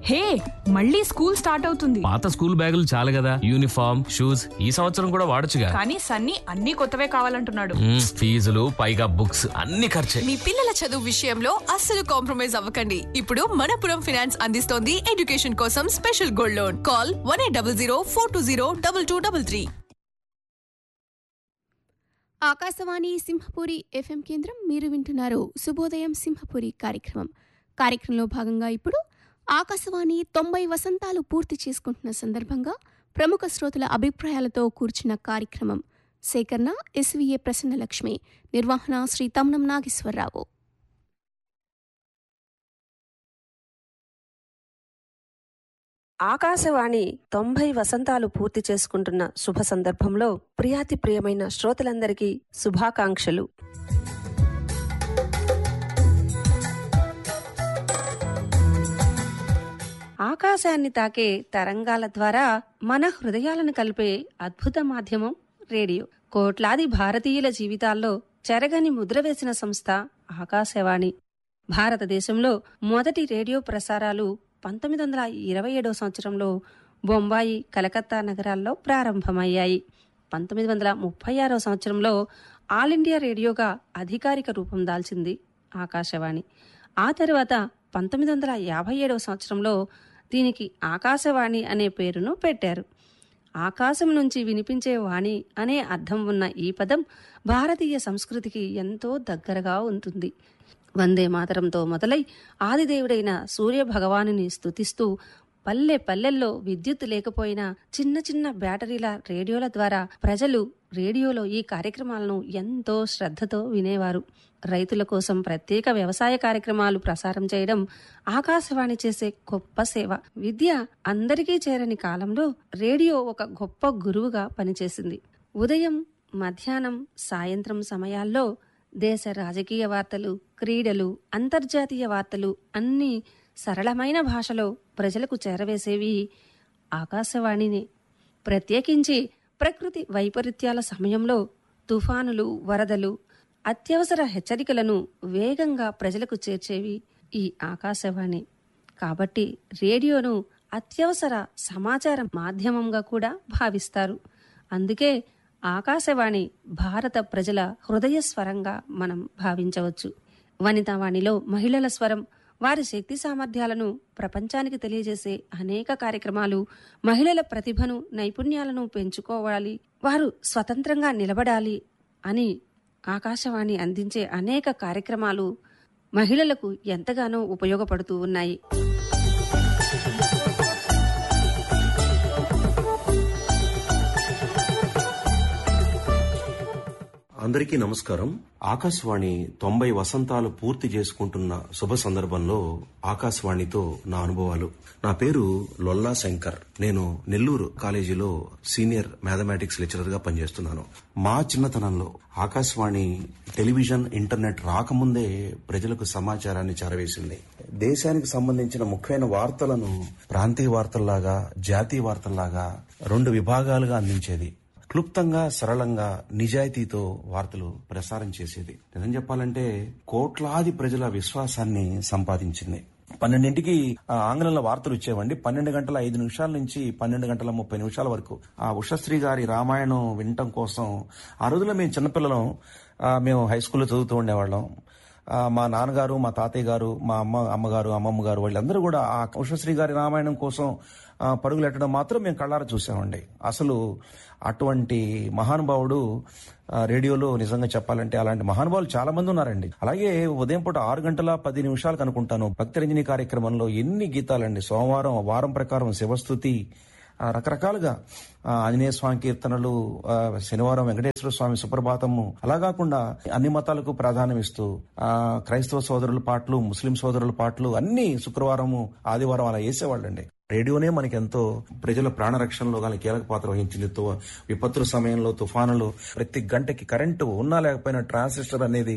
హే మళ్ళీ school start అవుతుంది పాత స్కూల్ బ్యాగులు చాలు కదా యూనిఫామ్ షూస్ ఈ సంవత్సరం కూడా వాడొచ్చుగా కానీ సన్నీ అన్ని కొత్తవే కావాలంటున్నాడు మ్మ్, ఫీజులు పైగా బుక్స్ అన్ని ఖర్చే మీ పిల్లల చదువు విషయంలో అస్సలు కాంప్రమైజ్ అవ్వకండి ఇప్పుడు మనపురం ఫైనాన్స్ అందిస్తోంది ఎడ్యుకేషన్ కోసం special gold loan call one eight double zero four two zero double two double three Akashvani Simhapuri FM కేంద్రం మీరు వింటున్నారు శుభోదయం సింహపురి కార్యక్రమం కార్యక్రమంలో భాగంగా ఇప్పుడు ఆకాశవాణి తొంభై వసంతాలు పూర్తి చేసుకుంటున్న సందర్భంగా ప్రముఖ శ్రోతల అభిప్రాయాలతో కూర్చున్న కార్యక్రమం సేకరణ ఎస్వీఏ ప్రసన్నలక్ష్మి నిర్వహణ శ్రీ తమ్నం నాగేశ్వరరావు ఆకాశవాణి తొంభై వసంతాలు పూర్తి చేసుకుంటున్న శుభ సందర్భంలో ప్రియాతి ప్రియమైన శ్రోతలందరికీ శుభాకాంక్షలు ఆకాశాన్ని తాకే తరంగాల ద్వారా మన హృదయాలను కలిపే అద్భుత మాధ్యమం రేడియో కోట్లాది భారతీయుల జీవితాల్లో చెరగని ముద్ర వేసిన సంస్థ ఆకాశవాణి భారతదేశంలో మొదటి రేడియో ప్రసారాలు పంతొమ్మిది వందల ఇరవై ఏడవ సంవత్సరంలో బొంబాయి కలకత్తా నగరాల్లో ప్రారంభమయ్యాయి పంతొమ్మిది వందల ముప్పై ఆరవ సంవత్సరంలో ఆల్ ఇండియా రేడియోగా అధికారిక రూపం దాల్చింది ఆకాశవాణి ఆ తర్వాత పంతొమ్మిది వందల యాభై ఏడవ సంవత్సరంలో దీనికి ఆకాశవాణి అనే పేరును పెట్టారు ఆకాశం నుంచి వినిపించే వాణి అనే అర్థం ఉన్న ఈ పదం భారతీయ సంస్కృతికి ఎంతో దగ్గరగా ఉంటుంది వందే మాతరంతో మొదలై ఆదిదేవుడైన సూర్య భగవానుని స్తుతిస్తూ పల్లె పల్లెల్లో విద్యుత్ లేకపోయినా చిన్న చిన్న బ్యాటరీల రేడియోల ద్వారా ప్రజలు రేడియోలో ఈ కార్యక్రమాలను ఎంతో శ్రద్ధతో వినేవారు రైతుల కోసం ప్రత్యేక వ్యవసాయ కార్యక్రమాలు ప్రసారం చేయడం ఆకాశవాణి చేసే గొప్ప సేవ విద్య అందరికీ చేరని కాలంలో రేడియో ఒక గొప్ప గురువుగా పనిచేసింది ఉదయం మధ్యాహ్నం సాయంత్రం సమయాల్లో దేశ రాజకీయ వార్తలు క్రీడలు అంతర్జాతీయ వార్తలు అన్నీ సరళమైన భాషలో ప్రజలకు చేరవేసేవి ఆకాశవాణినే ప్రత్యేకించి ప్రకృతి వైపరీత్యాల సమయంలో తుఫానులు వరదలు అత్యవసర హెచ్చరికలను వేగంగా ప్రజలకు చేర్చేవి ఈ ఆకాశవాణి కాబట్టి రేడియోను అత్యవసర సమాచార మాధ్యమంగా కూడా భావిస్తారు అందుకే ఆకాశవాణి భారత ప్రజల హృదయ స్వరంగా మనం భావించవచ్చు వనితావాణిలో మహిళల స్వరం వారి శక్తి సామర్థ్యాలను ప్రపంచానికి తెలియజేసే అనేక కార్యక్రమాలు మహిళల ప్రతిభను నైపుణ్యాలను పెంచుకోవాలి వారు స్వతంత్రంగా నిలబడాలి అని ఆకాశవాణి అందించే అనేక కార్యక్రమాలు మహిళలకు ఎంతగానో ఉపయోగపడుతూ ఉన్నాయి అందరికీ నమస్కారం ఆకాశవాణి తొంభై వసంతాలు పూర్తి చేసుకుంటున్న శుభ సందర్భంలో ఆకాశవాణితో నా అనుభవాలు నా పేరు లొల్లా శంకర్ నేను నెల్లూరు కాలేజీలో సీనియర్ మ్యాథమెటిక్స్ లెక్చరర్ గా పనిచేస్తున్నాను మా చిన్నతనంలో ఆకాశవాణి టెలివిజన్ ఇంటర్నెట్ రాకముందే ప్రజలకు సమాచారాన్ని చేరవేసింది దేశానికి సంబంధించిన ముఖ్యమైన వార్తలను ప్రాంతీయ వార్తల్లాగా జాతీయ వార్తల్లాగా రెండు విభాగాలుగా అందించేది క్లుప్తంగా సరళంగా నిజాయితీతో వార్తలు ప్రసారం చేసేది నిజం చెప్పాలంటే కోట్లాది ప్రజల విశ్వాసాన్ని సంపాదించింది పన్నెండింటికి ఆ, ఆంగ్లంలో వార్తలు వచ్చేవండి పన్నెండు గంటల ఐదు నిమిషాల నుంచి పన్నెండు గంటల ముప్పై నిమిషాల వరకు ఆ ఉషశ్రీ గారి రామాయణం వినటం కోసం ఆ రోజుల్లో మేము చిన్నపిల్లలం ఆ, మేము హై స్కూల్లో చదువుతూ ఉండేవాళ్ళం ఆ, మా నాన్నగారు మా తాతయ్య గారు మా అమ్మ అమ్మగారు అమ్మమ్మ గారు వాళ్ళందరూ కూడా ఆ ఉషశ్రీ గారి రామాయణం కోసం ఆ, పరుగులెట్టడం మాత్రం మేము కళ్ళారా చూసామండి అసలు అటువంటి మహానుభావుడు ఆ, రేడియోలో నిజంగా చెప్పాలంటే అలాంటి మహానుభావులు చాలా మంది ఉన్నారండి అలాగే ఉదయం పూట ఆరు గంటల పది నిమిషాలకు అనుకుంటాను భక్తిరంజని కార్యక్రమంలో ఎన్ని గీతాలండి సోమవారం వారం ప్రకారం శివస్థుతి ఆ, రకరకాలుగా ఆ, ఆంజనేయ స్వామి కీర్తనలు ఆ, శనివారం వెంకటేశ్వర స్వామి సుప్రభాతము అలా కాకుండా అన్ని మతాలకు ప్రాధాన్యం ఇస్తూ ఆ, క్రైస్తవ సోదరుల పాటలు ముస్లిం సోదరుల పాటలు అన్ని శుక్రవారము ఆదివారం అలా వేసేవాళ్ళండి రేడియోనే మనకి ఎంతో ప్రజల ప్రాణరక్షణలో కానీ కీలక పాత్ర వహించింది తో- విపత్తుల సమయంలో తుఫానులు ప్రతి గంటకి కరెంటు ఉన్నా లేకపోయినా ట్రాన్సిస్టర్ అనేది